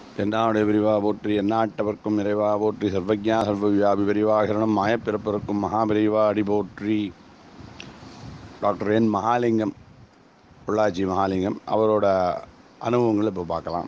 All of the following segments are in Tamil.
தென்னாவுடைய விரிவா போற்றி எந்நாட்டவர்க்கும் நிறைவா போற்றி சர்வஜா சர்வவியாபி விரிவாகரணம் மாயப்பிறப்பிறக்கும் மகாபிரிவா அடி போற்றி டாக்டர் என் மகாலிங்கம் பொள்ளாச்சி மகாலிங்கம் அவரோட அனுபவங்களை இப்போ பார்க்கலாம்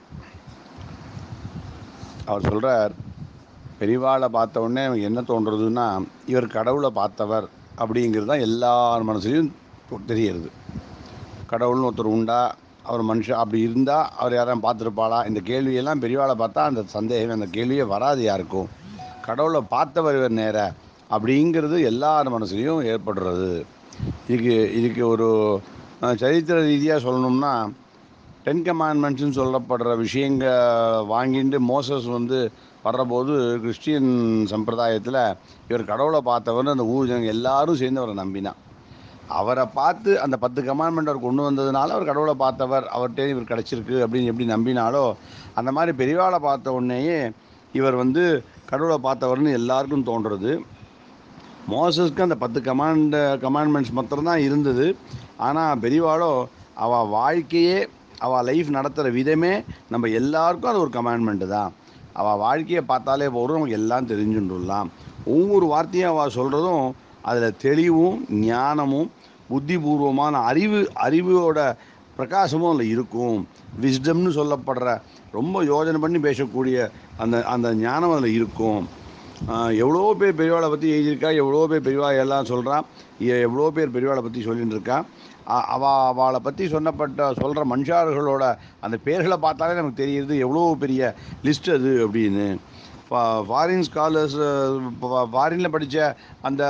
அவர் சொல்கிறார் பெரிவாளை பார்த்த உடனே எனக்கு என்ன தோன்றதுன்னா இவர் கடவுளை பார்த்தவர் அப்படிங்கிறது தான் எல்லார் மனசுலையும் தெரியுது கடவுள்னு ஒருத்தர் உண்டா அவர் மனுஷன் அப்படி இருந்தால் அவர் யாரும் பார்த்துருப்பாளா இந்த கேள்வியெல்லாம் பெரியவாளை பார்த்தா அந்த சந்தேகம் அந்த கேள்வியே வராது யாருக்கும் கடவுளை பார்த்தவர் இவர் நேர அப்படிங்கிறது எல்லார் மனசுலையும் ஏற்படுறது இதுக்கு இதுக்கு ஒரு அஹ், சரித்திர ரீதியாக சொல்லணும்னா டென் கமாண்ட்மெண்ட்ஸ்னு சொல்லப்படுற விஷயங்க வாங்கிட்டு மோசஸ் வந்து வர்றபோது கிறிஸ்டியன் சம்பிரதாயத்தில் இவர் கடவுளை பார்த்தவர்னு அந்த ஊர் ஜனங்க எல்லாரும் சேர்ந்து அவரை நம்பினான் அவரை பார்த்து அந்த பத்து கமாண்ட்மெண்ட் அவர் கொண்டு வந்ததுனால அவர் கடவுளை பார்த்தவர் அவர்கிட்ட இவர் கிடச்சிருக்கு அப்படின்னு எப்படி நம்பினாலோ அந்த மாதிரி பெரியவாளை பார்த்த உடனேயே இவர் வந்து கடவுளை பார்த்தவர்னு எல்லாருக்கும் தோன்றுறது மோசஸ்க்கு அந்த பத்து கமாண்ட் கமாண்ட்மெண்ட்ஸ் மாத்திரம்தான் இருந்தது ஆனால் பெரியவாளோ அவள் வாழ்க்கையே அவள் லைஃப் நடத்துகிற விதமே நம்ம எல்லாருக்கும் அது ஒரு கமாண்ட்மெண்ட்டு தான் அவள் வாழ்க்கையை பார்த்தாலே போதும் நமக்கு எல்லாம் தெரிஞ்சுட்டுலாம் ஒவ்வொரு வார்த்தையும் அவள் சொல்கிறதும் அதில் தெளிவும் ஞானமும் புத்திபூர்வமான அறிவு அறிவோட பிரகாசமும் அதில் இருக்கும் விஸ்டம்னு சொல்லப்படுற ரொம்ப யோஜனை பண்ணி பேசக்கூடிய அந்த அந்த ஞானம் அதில் இருக்கும் ஆஹ் எவ்வளோ பேர் பெரியவாளை பற்றி எழுதியிருக்கா எவ்வளோ பேர் பெரியவா எல்லாம் சொல்கிறான் எவ்வளோ பேர் பெரியவாளை பற்றி சொல்லிட்டு இருக்கா அ- அவ அவளை பற்றி சொன்னப்பட்ட சொல்கிற மனுஷார்களோட அந்த பேர்களை பார்த்தாலே நமக்கு தெரியுது எவ்வளோ பெரிய லிஸ்ட் அது அப்படின்னு ஃபாரின் ஸ்காலர்ஸ் ஃபாரினில் படித்த அந்த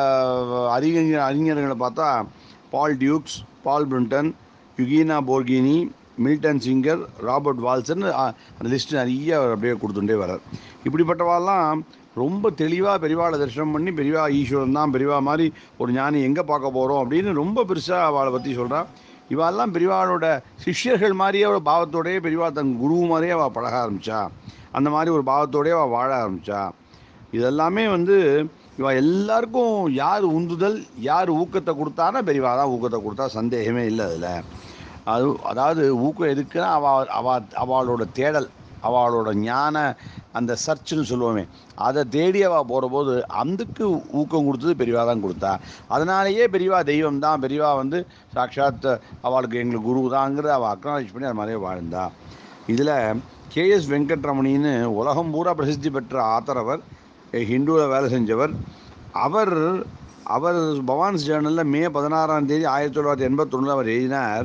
அறிஞர் அறிஞர்களை பார்த்தா பால் டியூக்ஸ் பால் பிரிண்டன் யுகீனா போர்கினி மில்டன் சிங்கர் ராபர்ட் வால்சன் அ- அந்த லிஸ்ட் நிறைய அவர் அப்படியே கொடுத்துட்டே வர்றார் இப்படிப்பட்டவாலாம் ரொம்ப தெளிவாக பெரியவாளை தரிசனம் பண்ணி பெரியவா ஈஸ்வரன் தான் பெரியவா மாதிரி ஒரு ஞானி எங்கே பார்க்க போகிறோம் அப்படின்னு ரொம்ப பெருசாக அவளை பற்றி சொல்கிறா இவாளெல்லாம் பெரியவாளோட சிஷ்யர்கள் மாதிரியே ஒரு பாவத்தோடயே பெரியவா தன் குரு மாதிரியே அவள் பழக ஆரம்பிச்சா அந்த மாதிரி ஒரு பாவத்தோடயே அவள் வாழ ஆரம்பிச்சா இதெல்லாமே வந்து இவ எல்லாருக்கும் யார் உந்துதல் யார் ஊக்கத்தை கொடுத்தானா பெரியவா தான் ஊக்கத்தை கொடுத்தா சந்தேகமே இல்லை அதில் அது அதாவது ஊக்கம் எதுக்குன்னா அவ அவ அவளோட தேடல் அவளோட ஞான அந்த சர்ச்சுன்னு சொல்லுவோமே அதை தேடி அவள் போகிறபோது அதுக்கு ஊக்கம் கொடுத்தது பெரியவா தான் கொடுத்தா அதனாலேயே பெரியவா தெய்வம் தான் பெரியவா வந்து சாட்சாத் அவளுக்கு எங்களுக்கு குரு தாங்கிறத அவள் அக்னாலேஜ் பண்ணி அது மாதிரியே வாழ்ந்தா இதில் கேஎஸ் வெங்கட்ரமணின்னு உலகம் பூரா பிரசித்தி பெற்ற ஆத்தரவர் ஹிந்துவில் வேலை செஞ்சவர் அவர் அவர் பவான்ஸ் ஜேர்னலில் மே பதினாறாம் தேதி ஆயிரத்தி தொள்ளாயிரத்தி எண்பத்தொன்னில் அவர் எழுதினார்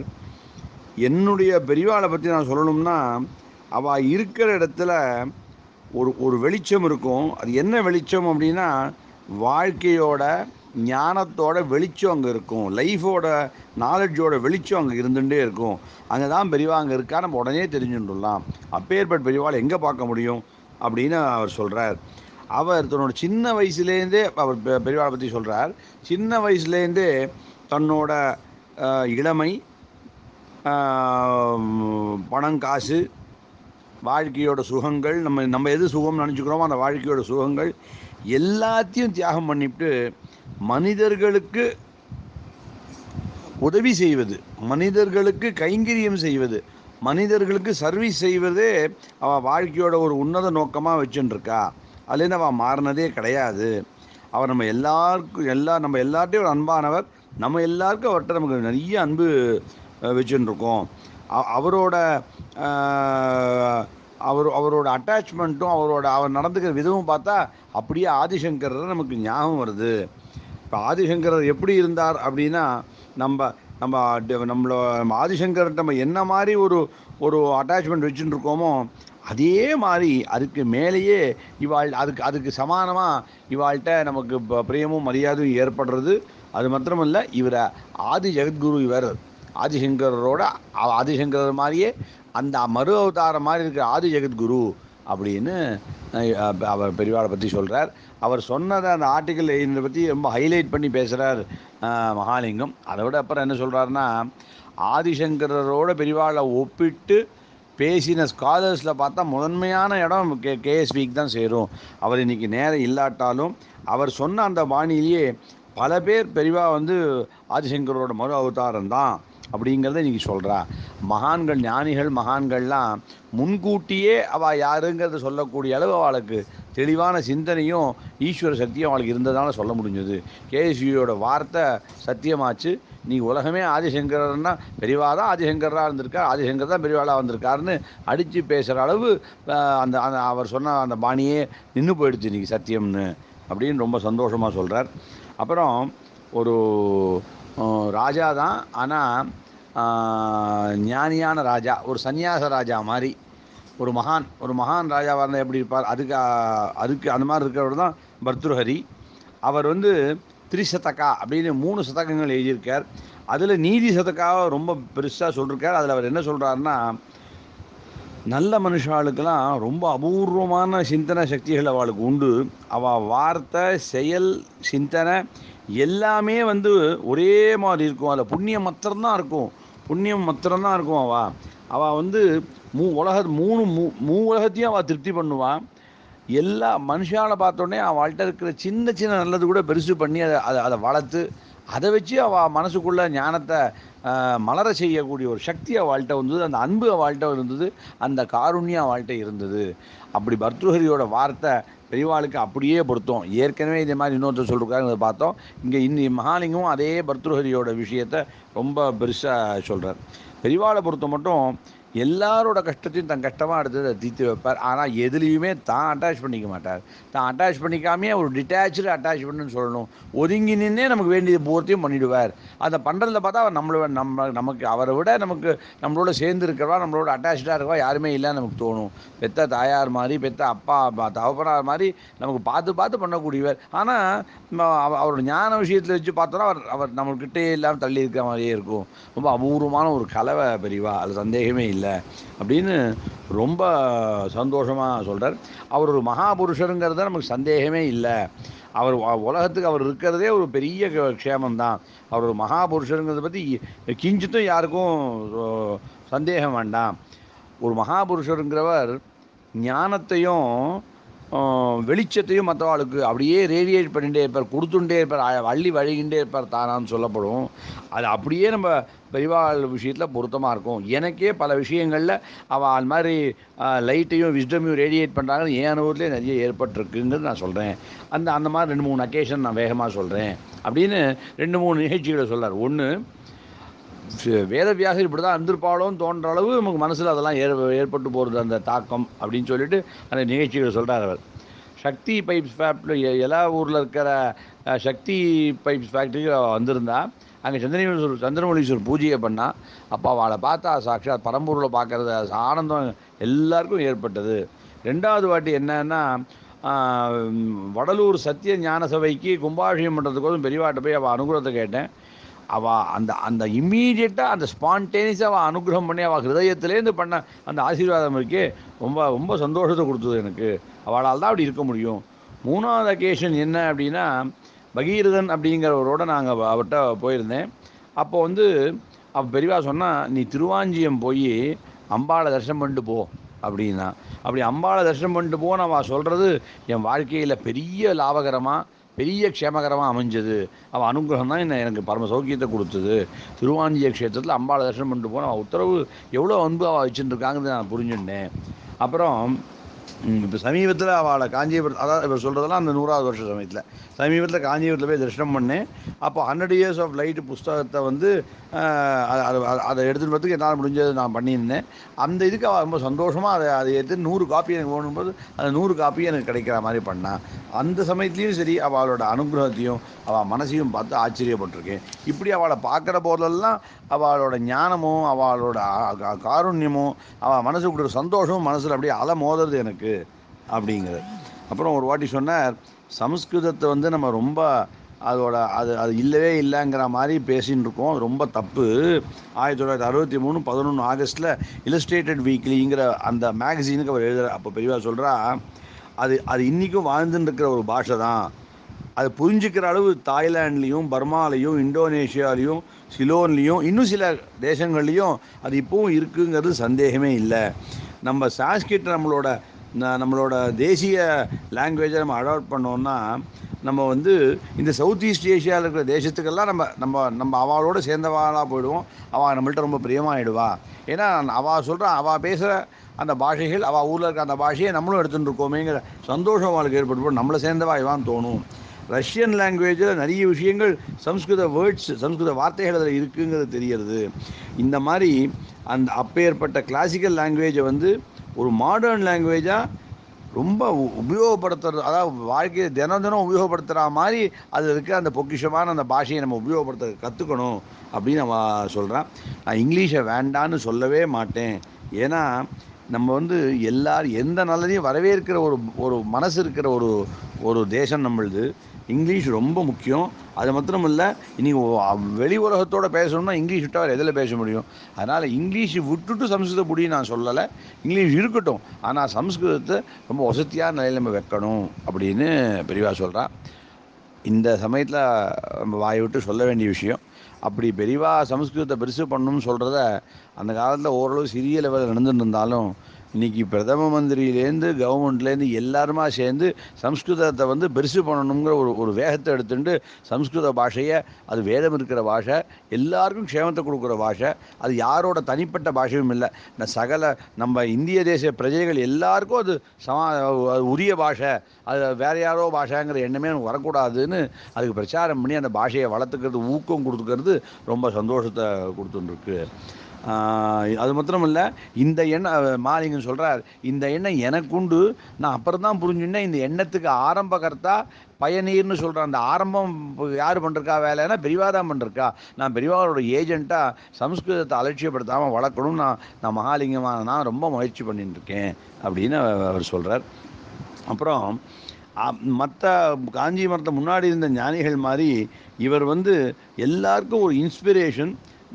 என்னுடைய பெரியவாளை பற்றி நான் சொல்லணும்னா அவள் இருக்கிற இடத்துல ஒரு ஒரு வெளிச்சம் இருக்கும் அது என்ன வெளிச்சம் அப்படின்னா வாழ்க்கையோட ஞானத்தோட வெளிச்சம் அங்கே இருக்கும் லைஃபோட நாலேஜோட வெளிச்சம் அங்கே இருந்துகிட்டே இருக்கும் அங்கே தான் பெரியவா அங்கே இருக்கா நம்ம உடனே தெரிஞ்சுட்டுலாம் அப்பேற்பட்ட பெரியவாளை எங்கே பார்க்க முடியும் அப்படின்னு அவர் சொல்கிறார் அவர் தன்னோட சின்ன வயசுலேருந்தே அவர் பெ- பெரியவாளை பற்றி சொல்கிறார் சின்ன வயசுலேருந்தே தன்னோட அஹ், இளமை ஆஹ், பணம் காசு வாழ்க்கையோட சுகங்கள் நம்ம நம்ம எது சுகம்னு நினச்சிக்கிறோமோ அந்த வாழ்க்கையோட சுகங்கள் எல்லாத்தையும் தியாகம் பண்ணிவிட்டு மனிதர்களுக்கு உதவி செய்வது மனிதர்களுக்கு கைங்கரியம் செய்வது மனிதர்களுக்கு சர்வீஸ் செய்வதே அவள் வாழ்க்கையோட ஒரு உன்னத நோக்கமாக வச்சுட்டுருக்கா அதுலேருந்து அவள் மாறினதே கிடையாது அவர் நம்ம எல்லாருக்கும் எல்லா நம்ம எல்லார்ட்டையும் ஒரு அன்பானவர் நம்ம எல்லாருக்கும் அவர்கிட்ட நமக்கு நிறைய அன்பு வச்சுன்னு இருக்கோம் அ- அவரோட ஆஹ், அவர் அவரோட அட்டாச்மெண்ட்டும் அவரோட அவர் நடந்துக்கிற விதமும் பார்த்தா அப்படியே ஆதிசங்கரர் நமக்கு ஞாபகம் வருது இப்போ ஆதிசங்கரர் எப்படி இருந்தார் அப்படின்னா நம்ம நம்ம ட- நம்மள நம்ம ஆதிசங்கர்கிட்ட நம்ம என்ன மாதிரி ஒரு ஒரு அட்டாச்மெண்ட் வச்சுட்டு இருக்கோமோ அதே மாதிரி அதுக்கு மேலேயே இவாள் அதுக்கு அதுக்கு சமானமாக இவாள்கிட்ட நமக்கு ப- பிரியமும் மரியாதையும் ஏற்படுறது அது மாத்திரமல்ல இவரை ஆதி ஜெகத்குரு இவர் ஆதிசங்கரோட ஆ- ஆதிசங்கரர் மாதிரியே அந்த மறு அவதாரம் மாதிரி இருக்கிற ஆதி ஜெகத்குரு அப்படின்னு அஹ், அஹ், அவர் பெரியவாளை பற்றி சொல்கிறார் அவர் சொன்னதை அந்த ஆர்டிக்கல் இதை பற்றி ரொம்ப ஹைலைட் பண்ணி பேசுகிறார் மகாலிங்கம் அதை விட அப்புறம் என்ன சொல்கிறாருன்னா ஆதிசங்கரரோட பெரியவாளை ஒப்பிட்டு பேசின ஸ்காலர்ஸில் பார்த்தா முதன்மையான இடம் கே கேஎஸ்விக்கு தான் சேரும் அவர் இன்னைக்கு நேரம் இல்லாட்டாலும் அவர் சொன்ன அந்த பாணியிலேயே பல பேர் பெரிவா வந்து ஆதிசங்கரோட மறு அவதாரம் தான் அப்படிங்கிறத இன்னைக்கு சொல்கிறா மகான்கள் ஞானிகள் மகான்கள்லாம் முன்கூட்டியே அவள் யாருங்கிறத சொல்லக்கூடிய அளவு அவளுக்கு தெளிவான சிந்தனையும் ஈஸ்வர சக்தியும் அவளுக்கு இருந்ததால சொல்ல முடிஞ்சது கேஎஸ்வியோட வார்த்தை சத்தியமாச்சு நீ உலகமே ஆதிசங்கரன்னா பெரியவா தான் ஆதிசங்கராக இருந்திருக்கார் ஆதிசங்கர் தான் பெரியவாளாக வந்திருக்காருன்னு அடித்து பேசுகிற அளவு ஆஹ், அந்த அந்த அவர் சொன்ன அந்த பாணியே நின்று போயிடுச்சு இன்னைக்கு சத்தியம்னு அப்படின்னு ரொம்ப சந்தோஷமாக சொல்கிறார் அப்புறம் ஒரு ஆஹ், ராஜா தான் ஆனால் ஞானியான ராஜா ஒரு சந்நியாச ராஜா மாதிரி ஒரு மகான் ஒரு மகான் ராஜாவாக இருந்தால் எப்படி இருப்பார் அதுக்கு ஆஹ், அதுக்கு அந்த மாதிரி இருக்கிறவர் தான் பர்துருஹரி அவர் வந்து திரிசதகா அப்படின்னு மூணு சதகங்கள் எழுதியிருக்கார் அதில் நீதி சதகாவை ரொம்ப பெருசாக சொல்லியிருக்கார் அதில் அவர் என்ன சொல்கிறாருன்னா நல்ல மனுஷாளுக்கெல்லாம் ரொம்ப அபூர்வமான சிந்தனை சக்திகள் அவளுக்கு உண்டு அவள் வார்த்தை செயல் சிந்தனை எல்லாமே வந்து ஒரே மாதிரி இருக்கும் அதில் புண்ணியம் மாத்திரம்தான் இருக்கும் புண்ணியம் மாத்திரம்தான் இருக்கும் அவள் அவள் வந்து மூ உலக மூணு மூ மூ உலகத்தையும் அவள் திருப்தி பண்ணுவாள் எல்லா மனுஷால பார்த்தோன்னே அவள்கிட்ட இருக்கிற சின்ன சின்ன நல்லது கூட பெருசு பண்ணி அதை அதை அதை வளர்த்து அதை வச்சு அவள் மனசுக்குள்ள ஞானத்தை ஆஹ், மலர செய்யக்கூடிய ஒரு சக்தி அவள்கிட்ட வந்தது அந்த அன்பு அவள்கிட்ட இருந்தது அந்த காருண்யம் அவள்கிட்ட இருந்தது அப்படி பர்துஹரியோட வார்த்தை பெரியவாளுக்கு அப்படியே பொருத்தம் ஏற்கனவே இதே மாதிரி இன்னொருத்தர் சொல்லிருக்காங்க பார்த்தோம் இங்கே இன்னி மகாலிங்கமும் அதே பர்துஹரியோட விஷயத்தை ரொம்ப பெருசாக சொல்கிறார் பெரியவாளை பொறுத்த மட்டும் எல்லாரோட கஷ்டத்தையும் தன் கஷ்டமாக எடுத்து அதை தீர்த்து வைப்பார் ஆனால் எதுலேயுமே தான் அட்டாச் பண்ணிக்க மாட்டார் தான் அட்டாச் பண்ணிக்காமே ஒரு டிட்டாச்சு அட்டாச்மெண்ட்னு சொல்லணும் ஒதுங்கி நின்னே நமக்கு வேண்டியது பூர்த்தியும் பண்ணிடுவார் அதை பண்ணுறதுல பார்த்தா அவர் நம்மளோட நம்ம நமக்கு அவரை விட நமக்கு நம்மளோட சேர்ந்து இருக்கிறவா நம்மளோட அட்டாச்சாக இருக்கவா யாருமே இல்லைன்னு நமக்கு தோணும் பெத்த தாயார் மாதிரி பெத்த அப்பா ப- தகப்பனார் மாதிரி நமக்கு பார்த்து பார்த்து பண்ணக்கூடியவர் ஆனால் அவரோட ஞான விஷயத்தில் வச்சு பார்த்தோன்னா அவர் அவர் நம்மக்கிட்டே இல்லாமல் தள்ளி இருக்கிற மாதிரியே இருக்கும் ரொம்ப அபூர்வமான ஒரு கலவை பெரியவா அது சந்தேகமே இல்லை அப்படின்னு ரொம்ப சந்தோஷமாக சொல்கிறார் அவர் ஒரு மகாபுருஷருங்கிறத நமக்கு சந்தேகமே இல்லை அவர் வ- உலகத்துக்கு அவர் இருக்கிறதே ஒரு பெரிய க- க்ஷேமம் தான் அவர் ஒரு மகாபுருஷருங்கிறத பற்றி கிஞ்சித்தும் யாருக்கும் அஹ், சந்தேகம் வேண்டாம் ஒரு மகாபுருஷருங்கிறவர் ஞானத்தையும் ஆஹ், வெளிச்சத்தையும் மற்றவாளுக்கு அப்படியே ரேடியேட் பண்ணிகிட்டே இருப்பார் கொடுத்துட்டே இருப்பார் அ- அள்ளி வழிகிட்டே இருப்பார் தானான்னு சொல்லப்படும் அது அப்படியே நம்ம பெரியவாள் விஷயத்தில் பொருத்தமாக இருக்கும் எனக்கே பல விஷயங்களில் அவள் அது மாதிரி லைட்டையும் விஸ்டமையும் ரேடியேட் பண்ணுறாங்கன்னு என் அனுபவத்திலே நிறைய ஏற்பட்டிருக்குங்கிறது நான் சொல்கிறேன் அந்த அந்த மாதிரி ரெண்டு மூணு அக்கேஷன் நான் வேகமாக சொல்கிறேன் அப்படின்னு ரெண்டு மூணு நிகழ்ச்சிகளை சொல்றார் ஒன்று வேதவியாசர் இப்படி தான் இருந்திருப்பாளோன்னு தோன்ற அளவு நமக்கு மனசில் அதெல்லாம் ஏற் ஏற்பட்டு போகிறது அந்த தாக்கம் அப்படின்னு சொல்லிட்டு அந்த நிகழ்ச்சிகளை சொல்கிறார் அவர் சக்தி பைப்ஸ் ஃபேக்ட்ரி எல்லா ஊரில் இருக்கிற அஹ், சக்தி பைப்ஸ் ஃபேக்ட்ரிக்கு அவ வந்திருந்தா அங்கே சந்திரமொழீஸ்வரர் சந்திரமொழீஸ்வரர் பூஜையை பண்ணா அப்போ அவளை பார்த்தா சாட்சாத் பரம்பூரில் பார்க்கறது ஆனந்தம் எல்லாருக்கும் ஏற்பட்டது ரெண்டாவது வாட்டி என்னன்னா ஆஹ், வடலூர் சத்திய ஞான சபைக்கு கும்பாபிஷேகம் பண்ணுறதுக்கோசம் பெரியவாட்ட போய் அவள் அனுகிரகத்தை கேட்டேன் அவள் அந்த அந்த இம்மீடியட்டாக அந்த ஸ்பான்டேனியஸாக அவள் அனுகிரகம் பண்ணி அவள் ஹிருதயத்திலேருந்து பண்ண அந்த ஆசீர்வாதம் இருக்கே ரொம்ப ரொம்ப சந்தோஷத்தை கொடுத்தது எனக்கு அவளால் தான் அப்படி இருக்க முடியும் மூணாவது அக்கேஷன் என்ன அப்படின்னா பகீரதன் அப்படிங்கிறவரோட நாங்கள் அவர்கிட்ட போயிருந்தேன் அப்போ வந்து அவ பெரியவா சொன்னா நீ திருவாஞ்சியம் போய் அம்பாளை தரிசனம் பண்ணிட்டு போ அப்படின்னா அப்படி அம்பாளை தரிசனம் பண்ணிட்டு போன்னு அவள் சொல்கிறது என் வாழ்க்கையில் பெரிய லாபகரமாக பெரிய க்ஷேமகரமாக அமைஞ்சது அவள் அனுகிரகம் தான் என்ன எனக்கு பரம சௌக்கியத்தை கொடுத்தது திருவாஞ்சிய க்ஷேத்திரத்தில் அம்பாளை தரிசனம் பண்ணிட்டு போன அவள் உத்தரவு எவ்வளோ அன்பு அவள் வச்சுட்டுருக்காங்கிறது நான் புரிஞ்சுட்டேன் அப்புறம் இப்போ சமீபத்தில் அவளை காஞ்சிபுரம் அதாவது இப்போ சொல்கிறதெல்லாம் அந்த நூறாவது வருஷ சமயத்தில் சமீபத்தில் காஞ்சிபுரத்தில் போய் தரிசனம் பண்ணேன் அப்போ ஹண்ட்ரட் இயர்ஸ் ஆஃப் லைட் புஸ்தகத்தை வந்து ஆஹ், அது- அது அது- அதை எடுத்துகிட்டு வரதுக்கு என்னால் முடிஞ்சது நான் பண்ணியிருந்தேன் அந்த இதுக்கு அவள் ரொம்ப சந்தோஷமாக அதை அதை எடுத்து நூறு காப்பி எனக்கு வேணும்போது அந்த நூறு காப்பி எனக்கு கிடைக்கிற மாதிரி பண்ணான் அந்த சமயத்துலேயும் சரி அவளோட அனுகிரகத்தையும் அவள் மனசையும் பார்த்து ஆச்சரியப்பட்டிருக்கேன் இப்படி அவளை பார்க்குற போதெல்லாம் அவளோட ஞானமும் அவளோட ஆ- கா- காருண்யமும் அவள் மனசுக்கு கொடுக்குற சந்தோஷமும் மனசில் அப்படியே அலை மோதுறது எனக்கு அப்படிங்கிறது அப்புறம் ஒரு வாட்டி சொன்னார் சமஸ்கிருதத்தை வந்து நம்ம ரொம்ப அதோட அது அது இல்லவே இல்லைங்கிற மாதிரி பேசின்னு இருக்கோம் அது ரொம்ப தப்பு ஆயிரத்தி தொள்ளாயிரத்தி அறுபத்தி மூணு பதினொன்று ஆகஸ்ட்டில் இல்லஸ்ட்ரேட்டட் வீக்லிங்கிற அந்த மேகசீனுக்கு அவர் எழுதுற அப்போ பெரியவா சொல்கிறா அது அது இன்றைக்கும் வாழ்ந்துன்னு இருக்கிற ஒரு பாஷை தான் அது புரிஞ்சுக்கிற அளவு தாய்லாண்ட்லேயும் பர்மாலையும் இந்தோனேஷியாலையும் சிலோன்லேயும் இன்னும் சில தேசங்கள்லேயும் அது இப்போவும் இருக்குங்கிறது சந்தேகமே இல்லை நம்ம சான்ஸ்கிரிட் நம்மளோட ந- நம்மளோட தேசிய லாங்குவேஜை நம்ம அடாப்ட் பண்ணோம்னா நம்ம வந்து இந்த சவுத் ஈஸ்ட் ஏஷியாவில் இருக்கிற தேசத்துக்கெல்லாம் நம்ம நம்ம நம்ம அவளோட சேர்ந்தவாளாக போயிடுவோம் அவள் நம்மள்ட்ட ரொம்ப பிரியமாயிடுவா ஏன்னா அவள் சொல்கிறா அவள் பேசுகிற அந்த பாஷைகள் அவள் ஊரில் இருக்க அந்த பாஷையை நம்மளும் எடுத்துகிட்டு இருக்கோமேங்கிற சந்தோஷம் அவளுக்கு ஏற்பட்டு நம்மளை சேர்ந்தவா இவான்னு தோணும் ரஷ்யன் லாங்குவேஜில் நிறைய விஷயங்கள் சம்ஸ்கிருத வேர்ட்ஸ் சம்ஸ்கிருத வார்த்தைகள் அதில் இருக்குங்கிறது தெரியறது இந்த மாதிரி அந்த அப்பேற்பட்ட கிளாசிக்கல் லாங்குவேஜை வந்து ஒரு மாடர்ன் லாங்குவேஜாக ரொம்ப உ- உபயோகப்படுத்துறது அதாவது வாழ்க்கையை தினம் தினம் உபயோகப்படுத்துகிற மாதிரி அது இருக்க அந்த பொக்கிஷமான அந்த பாஷையை நம்ம உபயோகப்படுத்த கற்றுக்கணும் அப்படின்னு அவன் சொல்கிறான் நான் இங்கிலீஷை வேண்டான்னு சொல்லவே மாட்டேன் ஏன்னா நம்ம வந்து எல்லாரும் எந்த நல்லதையும் வரவேற்கிற ஒரு ஒரு மனசு இருக்கிற ஒரு ஒரு தேசம் நம்மளுது இங்கிலீஷ் ரொம்ப முக்கியம் அது மாத்திரம் இல்லை இன்னைக்கு ஒ- வெளி உலகத்தோட பேசணும்னா இங்கிலீஷ் விட்டு அவர் எதில் பேச முடியும் அதனால் இங்கிலீஷ் விட்டுட்டு சம்ஸ்கிருத புடி நான் சொல்லலை இங்கிலீஷ் இருக்கட்டும் ஆனால் சம்ஸ்கிருதத்தை ரொம்ப வசதியான நிலையில் நம்ம வைக்கணும் அப்படின்னு பெரியவா சொல்கிறான் இந்த சமயத்தில் நம்ம வாயை விட்டு சொல்ல வேண்டிய விஷயம் அப்படி பெரியவா சம்ஸ்கிருதத்தை பெருசு பண்ணணும்னு சொல்கிறத அந்த காலத்தில் ஓரளவு சிறிய லெவலில் நடந்துட்டு இருந்தாலும் இன்னைக்கு பிரதம மந்திரியிலேருந்து கவர்மெண்ட்லேருந்து எல்லாருமா சேர்ந்து சம்ஸ்கிருதத்தை வந்து பெருசு பண்ணணுங்கிற ஒரு ஒரு வேகத்தை எடுத்துட்டு சம்ஸ்கிருத பாஷையை அது வேதம் இருக்கிற பாஷை எல்லாருக்கும் க்ஷேமத்தை கொடுக்குற பாஷை அது யாரோட தனிப்பட்ட பாஷையும் இல்லை இந்த சகல நம்ம இந்திய தேச பிரஜைகள் எல்லாருக்கும் அது சமா அது உரிய பாஷை அது வேற யாரோ பாஷைங்கிற எண்ணமே எனக்கு வரக்கூடாதுன்னு அதுக்கு பிரச்சாரம் பண்ணி அந்த பாஷையை வளர்த்துக்கிறது ஊக்கம் கொடுத்துக்கிறது ரொம்ப சந்தோஷத்தை கொடுத்துருக்கு அது மாத்திரம் இல்லை இந்த எண்ணம் மாலிங்கன் சொல்கிறார் இந்த எண்ணம் எனக்குண்டு நான் அப்புறம் தான் புரிஞ்சுன்னேன் இந்த எண்ணத்துக்கு ஆரம்ப கர்த்தா பயனீர்னு சொல்கிற அந்த ஆரம்பம் யார் பண்ணிருக்கா வேலைன்னா பெரியவா தான் பண்ணிருக்கா நான் பெரியவாவோட ஏஜெண்ட்டாக சம்ஸ்கிருதத்தை அலட்சியப்படுத்தாமல் வளர்க்கணும்னு நான் நான் மகாலிங்கமாக நான் ரொம்ப முயற்சி பண்ணிட்டு இருக்கேன் அப்படின்னு அவர் சொல்கிறார் அப்புறம் மற்ற காஞ்சி மரத்தை முன்னாடி இருந்த ஞானிகள் மாதிரி இவர் வந்து எல்லாருக்கும் ஒரு இன்ஸ்பிரேஷன்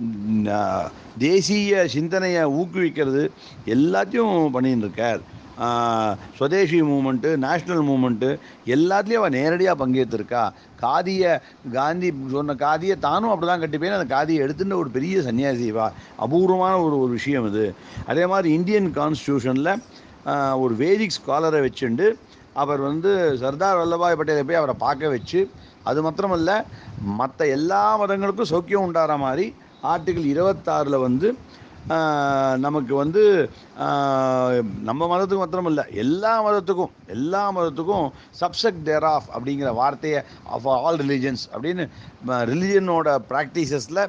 தேசிய சிந்தனையை ஊக்குவிக்கிறது எல்லாத்தையும் பண்ணின்னு இருக்கார் ஆஹ், சுதேசி மூமெண்ட்டு நேஷ்னல் மூமெண்ட்டு எல்லாத்துலேயும் அவள் நேரடியாக பங்கேற்றிருக்கா காதியை காந்தி சொன்ன காதியை தானும் அப்படி தான் கட்டிப்பேன் அந்த காதியை எடுத்துட்டு ஒரு பெரிய சன்னியாசி வா அபூர்வமான ஒரு ஒரு விஷயம் இது அதே மாதிரி இந்தியன் கான்ஸ்டியூஷனில் ஒரு வேதிக் ஸ்காலரை வச்சுண்டு அவர் வந்து சர்தார் வல்லபாய் பட்டேலை போய் அவரை பார்க்க வச்சு அது மாத்திரமல்ல மற்ற எல்லா மதங்களுக்கும் சௌக்கியம் உண்டாகிற மாதிரி ஆர்டிகிள் இருபத்தாறில் வந்து ஆஹ், நமக்கு வந்து ஆஹ், நம்ம மதத்துக்கு மாத்திரம் இல்லை எல்லா மதத்துக்கும் எல்லா மதத்துக்கும் சப்செக்ட் தேர் ஆஃப் அப்படிங்கிற வார்த்தையை ஆஃப் ஆல் ரிலீஜன்ஸ் அப்படின்னு ரிலிஜனோட ப்ராக்டிசஸில்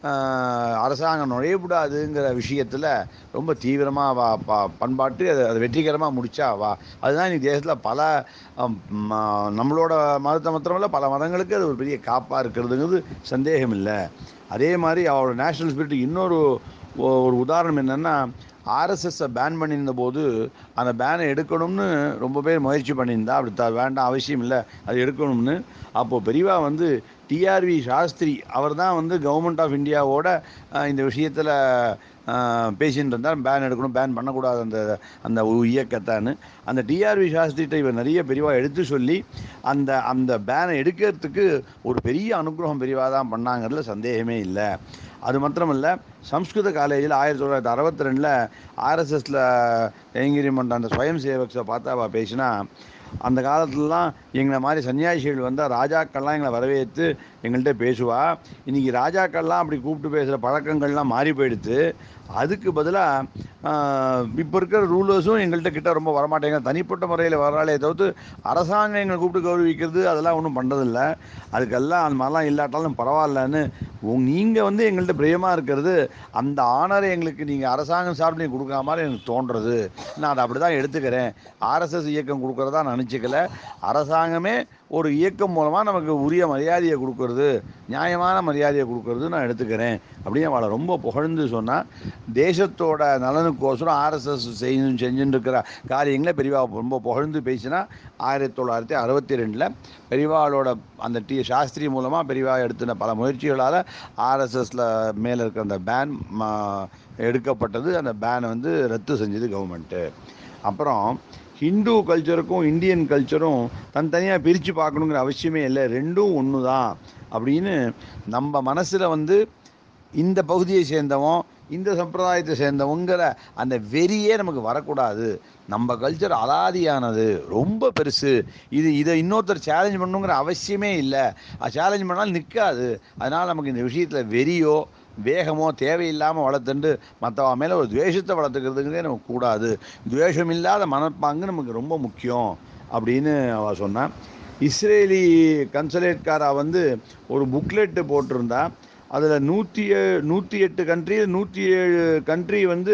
அரசாங்கம் நுழையக்கூடாதுங்கிற விஷயத்தில் ரொம்ப தீவிரமாக வா ப பண்பாட்டு அதை அதை வெற்றிகரமாக முடிச்சா வா அதுதான் இன்னைக்கு தேசத்தில் பல அம், ம- நம்மளோட மதத்தை மாத்திரமல்ல பல மதங்களுக்கு அது ஒரு பெரிய காப்பாக இருக்கிறதுங்கிறது சந்தேகம் இல்லை அதே மாதிரி அவரோட நேஷனல் ஸ்பிரிட் இன்னொரு ஒ- ஒரு உதாரணம் என்னென்னா ஆர்எஸ்எஸ்ஸை பேன் பண்ணியிருந்த போது அந்த பேனை எடுக்கணும்னு ரொம்ப பேர் முயற்சி பண்ணியிருந்தா அப்படி த வேண்டாம் அவசியம் இல்லை அது எடுக்கணும்னு அப்போது பெரியவா வந்து டிஆர்வி சாஸ்திரி அவர் தான் வந்து கவர்மெண்ட் ஆஃப் இந்தியாவோட அஹ், இந்த விஷயத்தில் பேசின்னு இருந்தார் பேன் எடுக்கணும் பேன் பண்ணக்கூடாது அந்த அந்த உ- இயக்கத்தான்னு அந்த டிஆர்வி சாஸ்திரிகிட்ட இவர் நிறைய பெரியவா எடுத்து சொல்லி அந்த அந்த பேனை எடுக்கிறதுக்கு ஒரு பெரிய அனுகிரகம் பெரியவா தான் பண்ணாங்கிறதுல சந்தேகமே இல்லை அது மாத்திரமல்ல சம்ஸ்கிருத காலேஜில் ஆயிரத்தி தொள்ளாயிரத்தி அறுபத்தி ரெண்டில் ஆர்எஸ்எஸில் கைங்கரியம் பண்ணுற அந்த ஸ்வயம் சேவக்ஸை பார்த்தா அவ பேசினா அந்த காலத்துலலாம் எங்களை மாதிரி சன்னியாசிகள் வந்தால் ராஜாக்கள்லாம் எங்களை வரவேற்று எங்கள்கிட்ட பேசுவா இன்னைக்கு ராஜாக்கள்லாம் அப்படி கூப்பிட்டு பேசுகிற பழக்கங்கள்லாம் மாறி போயிடுத்து அதுக்கு பதிலாக இப்போ இருக்கிற ரூலர்ஸும் எங்கள்கிட்ட கிட்ட ரொம்ப வரமாட்டேங்க தனிப்பட்ட முறையில் வராளே தவிர்த்து அரசாங்கம் எங்களை கூப்பிட்டு கௌரவிக்கிறது அதெல்லாம் ஒன்றும் பண்ணுறதில்ல அதுக்கெல்லாம் அந்த மாதிரிலாம் இல்லாட்டாலும் பரவாயில்லன்னு நீங்கள் வந்து எங்கள்கிட்ட பிரியமாக இருக்கிறது அந்த ஆனரை எங்களுக்கு நீங்கள் அரசாங்கம் சார்பில் நீங்க கொடுக்குற மாதிரி எனக்கு தோன்றது நான் அதை அப்படி தான் எடுத்துக்கிறேன் ஆர்எஸ்எஸ் இயக்கம் கொடுக்குறதா நினச்சிக்கல அரசாங்கமே ஒரு இயக்கம் மூலமாக நமக்கு உரிய மரியாதையை கொடுக்கறது நியாயமான மரியாதையை கொடுக்கறது நான் எடுத்துக்கிறேன் அப்படின்னு அவளை ரொம்ப புகழ்ந்து சொன்னால் தேசத்தோட நலனுக்கோசரம் ஆர்எஸ்எஸ் செய்யணும் செஞ்சுட்டு இருக்கிற காரியங்களை பெரியவா ரொம்ப புகழ்ந்து பேசினா ஆயிரத்தி தொள்ளாயிரத்தி அறுபத்தி ரெண்டில் பெரியவாளோட அந்த டி சாஸ்திரி மூலமாக பெரியவா எடுத்தின பல முயற்சிகளால் ஆர்எஸ்எஸில் மேலே இருக்கிற அந்த பேன் எடுக்கப்பட்டது அந்த பேனை வந்து ரத்து செஞ்சது கவர்மெண்ட்டு அப்புறம் ஹிந்து கல்ச்சருக்கும் இந்தியன் கல்ச்சரும் தனித்தனியாக பிரித்து பார்க்கணுங்கிற அவசியமே இல்லை ரெண்டும் ஒன்று தான் அப்படின்னு நம்ம மனசில் வந்து இந்த பகுதியை சேர்ந்தவன் இந்த சம்பிரதாயத்தை சேர்ந்தவங்கிற அந்த வெறியே நமக்கு வரக்கூடாது நம்ம கல்ச்சர் அலாதியானது ரொம்ப பெருசு இது இதை இன்னொருத்தர் சேலஞ்ச் பண்ணணுங்கிற அவசியமே இல்லை சேலஞ்ச் பண்ணாலும் நிற்காது அதனால் நமக்கு இந்த விஷயத்தில் வெறியோ வேகமோ தேவையில்லாமல் வளர்த்துண்டு மற்றவ மேலே ஒரு துவேஷத்தை வளர்த்துக்கிறதுங்கிறதே நமக்கு கூடாது துவேஷம் இல்லாத மனப்பாங்கு நமக்கு ரொம்ப முக்கியம் அப்படின்னு அவ சொன்னான் இஸ்ரேலி கன்சலேட்காரா வந்து ஒரு புக்லெட்டு போட்டிருந்தா அதில் நூற்றி ஏ நூற்றி எட்டு கண்ட்ரியில் நூற்றி ஏழு கண்ட்ரி வந்து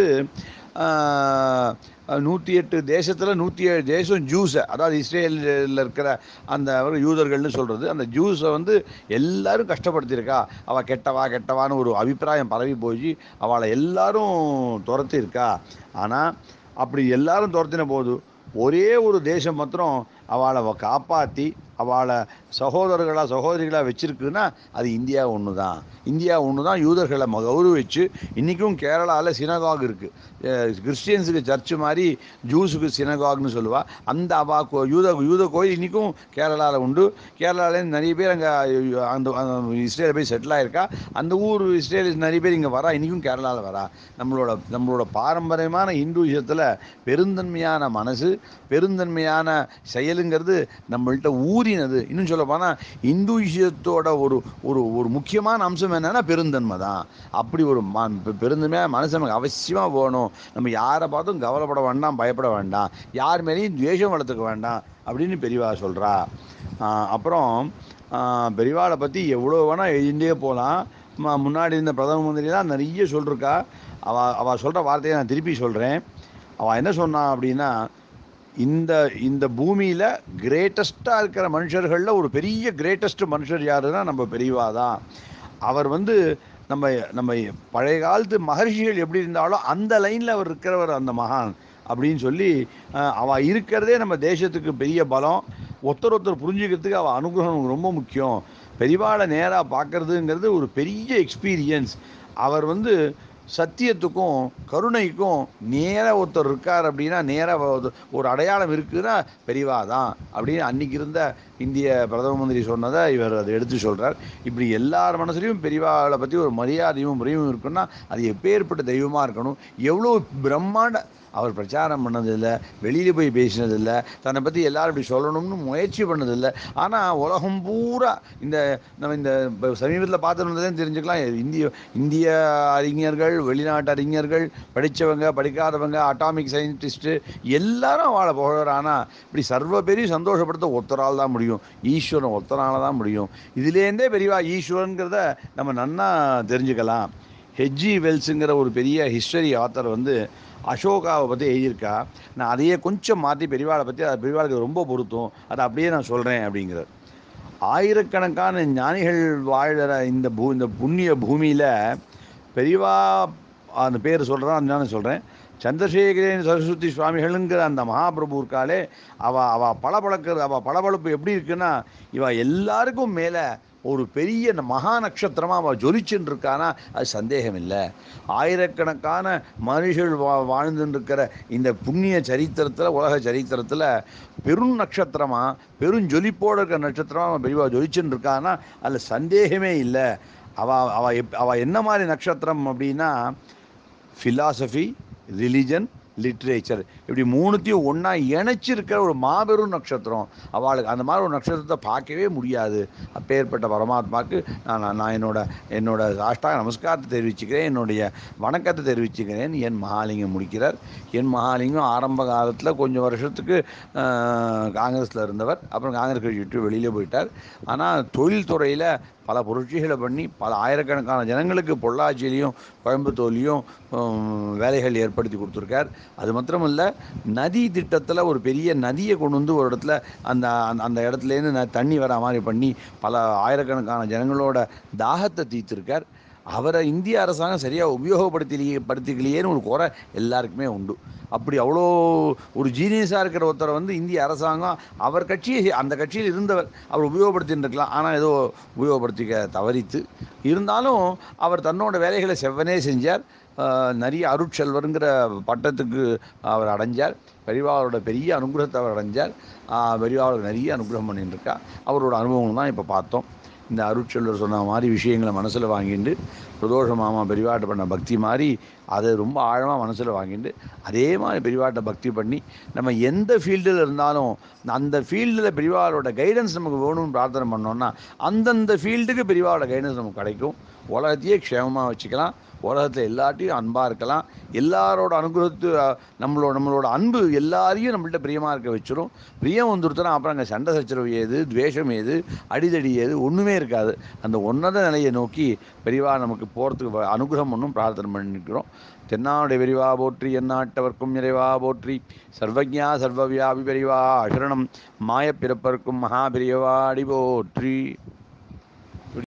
நூற்றி எட்டு தேசத்தில் நூற்றி ஏழு தேசம் ஜூஸை அதாவது இஸ்ரேலில் இருக்கிற அந்த யூதர்கள்னு சொல்கிறது அந்த ஜூஸை வந்து எல்லாரும் கஷ்டப்படுத்தியிருக்கா அவள் கெட்டவா கெட்டவான்னு ஒரு அபிப்பிராயம் பரவி போய் அவளை எல்லாரும் துரத்தியிருக்கா ஆனால் அப்படி எல்லாரும் துரத்தின போது ஒரே ஒரு தேசம் மாத்திரம் அவளை காப்பாற்றி அவளை சகோதரர்களாக சகோதரிகளாக வச்சிருக்குன்னா அது இந்தியா ஒன்று தான் இந்தியா ஒன்று தான் யூதர்களை ம- கௌரவிச்சு இன்றைக்கும் கேரளாவில் சினகாக் இருக்குது கிறிஸ்டியன்ஸுக்கு சர்ச்சு மாதிரி ஜூஸுக்கு சினகாக்னு சொல்லுவா அந்த அவா கோ- யூத யூத கோயில் இன்றைக்கும் கேரளாவில் உண்டு கேரளாலேருந்து நிறைய பேர் அங்கே அந்த அந்த இஸ்ரேலில் போய் செட்டில் ஆயிருக்கா அந்த ஊர் இஸ்ரேல் நிறைய பேர் இங்கே வரா இன்றைக்கும் கேரளாவில் வரா நம்மளோட நம்மளோட பாரம்பரியமான இந்துவிசத்தில் பெருந்தன்மையான மனசு பெருந்தன்மையான செயலுங்கிறது நம்மள்ட்ட ஊறினது இன்னும் சொல்ல போனால் இந்துவிசத்தோட ஒரு ஒரு ஒரு முக்கியமான அம்சம் என்னன்னா பெருந்தன்மை தான் அப்படி ஒரு ம பெ- பெருந்தன்மையான மனசு நமக்கு அவசியமாக வேணும் நம்ம யாரை பார்த்தும் கவலைப்பட வேண்டாம் பயப்பட வேண்டாம் யார் மேலேயும் துவேஷம் வளர்த்துக்க வேண்டாம் அப்படின்னு பெரியவா சொல்கிறா அப்புறம் ஆஹ், பெரியவாளை பற்றி எவ்வளோ வேணால் எழுதிட்டே போகலாம் ம- முன்னாடி இருந்த பிரதம மந்திரிலாம் நிறைய சொல்லிருக்கா அவ அவள் சொல்கிற வார்த்தையை நான் திருப்பி சொல்கிறேன் அவள் என்ன சொன்னா அப்படின்னா இந்த இந்த பூமியில் கிரேட்டஸ்ட்டாக இருக்கிற மனுஷர்களில் ஒரு பெரிய கிரேட்டஸ்ட் மனுஷர் யாருன்னா நம்ம பெரியவா தான் அவர் வந்து நம்ம நம்ம பழைய காலத்து மகர்ஷிகள் எப்படி இருந்தாலும் அந்த லைனில் அவர் இருக்கிறவர் அந்த மகான் அப்படின்னு சொல்லி அஹ், அவ இருக்கிறதே நம்ம தேசத்துக்கு பெரிய பலம் ஒருத்தர் ஒருத்தர் புரிஞ்சுக்கிறதுக்கு அவள் அனுகிரகம் நமக்கு ரொம்ப முக்கியம் பெரியவாளை நேராக பார்க்கறதுங்கிறது ஒரு பெரிய எக்ஸ்பீரியன்ஸ் அவர் வந்து சத்தியத்துக்கும் கருணைக்கும் நேராக ஒருத்தர் இருக்கார் அப்படின்னா நேராக ஒரு அடையாளம் இருக்குன்னா பெரியவா தான் அப்படின்னு அன்னைக்கு இருந்த இந்திய பிரதம மந்திரி சொன்னதை இவர் அதை எடுத்து சொல்றார் இப்படி எல்லார் மனசுலையும் பெரியவாளை பற்றி ஒரு மரியாதையும் முறையும் இருக்குன்னா அது எப்பேற்பட்ட தெய்வமாக இருக்கணும் எவ்வளோ பிரம்மாண்ட அவர் பிரச்சாரம் பண்ணதில்லை வெளியில் போய் பேசினதில்லை தன்னை பற்றி எல்லாரும் இப்படி சொல்லணும்னு முயற்சி பண்ணதில்லை ஆனால் உலகம் பூரா இந்த நம்ம இந்த சமீபத்தில் பார்த்துருந்ததே தெரிஞ்சுக்கலாம் இந்திய இந்திய அறிஞர்கள் வெளிநாட்டு அறிஞர்கள் படித்தவங்க படிக்காதவங்க அட்டாமிக் சயின்டிஸ்ட்டு எல்லாரும் வாழ புகழறானா இப்படி சர்வ பெரிய சந்தோஷப்படுத்த ஒருத்தரால் தான் முடியும் ஈஸ்வரன் ஒருத்தரால தான் முடியும் இதுலேருந்தே பெரியவா ஈஸ்வரன்கிறத நம்ம நன்னா தெரிஞ்சுக்கலாம் ஹெச்ஜி வெல்ஸுங்கிற ஒரு பெரிய ஹிஸ்டரி ஆத்தர் வந்து அசோகாவை பற்றி எழுதியிருக்கா நான் அதையே கொஞ்சம் மாற்றி பெரியவாளை பற்றி அது பெரியவாளுக்கு ரொம்ப பொருத்தும் அதை அப்படியே நான் சொல்கிறேன் அப்படிங்கிறார் ஆயிரக்கணக்கான ஞானிகள் வாழ்கிற இந்த பூ இந்த புண்ணிய பூமியில் பெரியவா அந்த பேர் சொல்கிறேன் நான் சொல்கிறேன் சந்திரசேகரன் சரஸ்வதி சுவாமிகளுங்கிற அந்த மகாபிரபு இருக்காளே அவ அவ பளபளக்கிறது அவ பளபளப்பு எப்படி இருக்குன்னா இவ எல்லாருக்கும் மேலே ஒரு பெரிய ந- மகா நட்சத்திரமாக அவள் ஜொலிச்சுன்னு இருக்கானா அது சந்தேகம் இல்லை ஆயிரக்கணக்கான மனுஷர்கள் வா வாழ்ந்துன்னு இருக்கிற இந்த புண்ணிய சரித்திரத்தில் உலக சரித்திரத்தில் பெரும் நட்சத்திரமாக பெரும் ஜொலிப்போடு இருக்கிற நட்சத்திரமாக பெரியவா ஜொலிச்சுன்னு இருக்கானா அதில் சந்தேகமே இல்லை அவ அவ எப் அவ என்ன மாதிரி நட்சத்திரம் அப்படின்னா ஃபிலாசபி ரிலிஜன் லிட்ரேச்சர் இப்படி மூணுத்தையும் ஒன்றா இணைச்சிருக்கிற ஒரு மாபெரும் நட்சத்திரம் அவளுக்கு அந்த மாதிரி ஒரு நட்சத்திரத்தை பார்க்கவே முடியாது அப்பேற்பட்ட பரமாத்மாவுக்கு நான் நான் நான் என்னோட என்னோட சாஷ்டாக நமஸ்காரத்தை தெரிவிச்சுக்கிறேன் என்னுடைய வணக்கத்தை தெரிவிச்சுக்கிறேன் என் மகாலிங்கம் முடிக்கிறார் என் மகாலிங்கம் ஆரம்ப காலத்தில் கொஞ்சம் வருஷத்துக்கு காங்கிரஸில் இருந்தவர் அப்புறம் காங்கிரஸ் கட்சி விட்டு வெளியில் போயிட்டார் ஆனால் தொழில்துறையில் பல புரட்சிகளை பண்ணி பல ஆயிரக்கணக்கான ஜனங்களுக்கு பொள்ளாச்சியிலையும் கோயம்புத்தூர்லேயும் வேலைகள் ஏற்படுத்தி கொடுத்துருக்கார் அது மாத்திரம் இல்லை நதி திட்டத்தில் ஒரு பெரிய நதியை கொண்டு வந்து ஒரு இடத்துல அந்த அந்த- அந்த இடத்துலேருந்து ந- தண்ணி வர மாதிரி பண்ணி பல ஆயிரக்கணக்கான ஜனங்களோட தாகத்தை தீர்த்திருக்கார் அவரை இந்திய அரசாங்கம் சரியாக உபயோகப்படுத்திலேயே படுத்திக்கலையேன்னு ஒரு குறை எல்லாருக்குமே உண்டு அப்படி அவ்வளோ ஒரு ஜீனியஸாக இருக்கிற ஒருத்தரை வந்து இந்திய அரசாங்கம் அவர் கட்சியை அந்த கட்சியில் இருந்தவர் அவர் உபயோகப்படுத்தின்னு இருக்கலாம் ஆனால் ஏதோ உபயோகப்படுத்திக்க தவறித்து இருந்தாலும் அவர் தன்னோட வேலைகளை செவ்வனே செஞ்சார் ஆஹ் நிறைய அருட்செல்வருங்கிற பட்டத்துக்கு அவர் அடைஞ்சார் பெரியவாளோட பெரிய அனுகிரகத்தை அவர் அடைஞ்சார் ஆஹ் பெரியவாளுக்கு நிறைய அனுகிரகம் பண்ணிட்டு இருக்கா அவரோட அனுபவம் தான் இப்போ பார்த்தோம் இந்த அருட்செல்வர் சொன்ன மாதிரி விஷயங்களை மனசில் வாங்கிட்டு பிரதோஷ மாமா பெரிவாட்ட பண்ண பக்தி மாதிரி அதை ரொம்ப ஆழமாக மனசில் வாங்கிட்டு அதே மாதிரி பெரிவாட்ட பக்தி பண்ணி நம்ம எந்த ஃபீல்டில் இருந்தாலும் அந்த ஃபீல்டில் பெரிவாளோட கைடன்ஸ் நமக்கு வேணும்னு பிரார்த்தனை பண்ணோம்னா அந்தந்த ஃபீல்டுக்கு பெரிவாளோட கைடன்ஸ் நமக்கு கிடைக்கும் உலகத்தையே க்ஷேமமாக வச்சுக்கலாம் உலகத்தில் எல்லாத்தையும் அன்பாக இருக்கலாம் எல்லாரோட அனுகிரகத்து அஹ், நம்மளோட நம்மளோட அன்பு எல்லாரையும் நம்மள்ட்ட பிரியமாக இருக்க வச்சிரும் பிரியம் வந்துருத்தனா அப்புறம் அங்கே சண்டை சச்சரவு ஏது துவேஷம் ஏது அடிதடி ஏது ஒன்றுமே இருக்காது அந்த உன்னத நிலையை நோக்கி பெரிவா நமக்கு போகிறதுக்கு அனுகிரகம் ஒன்றும் பிரார்த்தனை பண்ணிக்கிறோம் தென்னாவுடைய பெரிவா போற்றி எந்நாட்டவர்க்கும் நிறைவா போற்றி சர்வஜா சர்வவியாபி பெரிவா அசரணம் மாயப் பிறப்பர்க்கும் மகா பெரியவா அடி போற்றி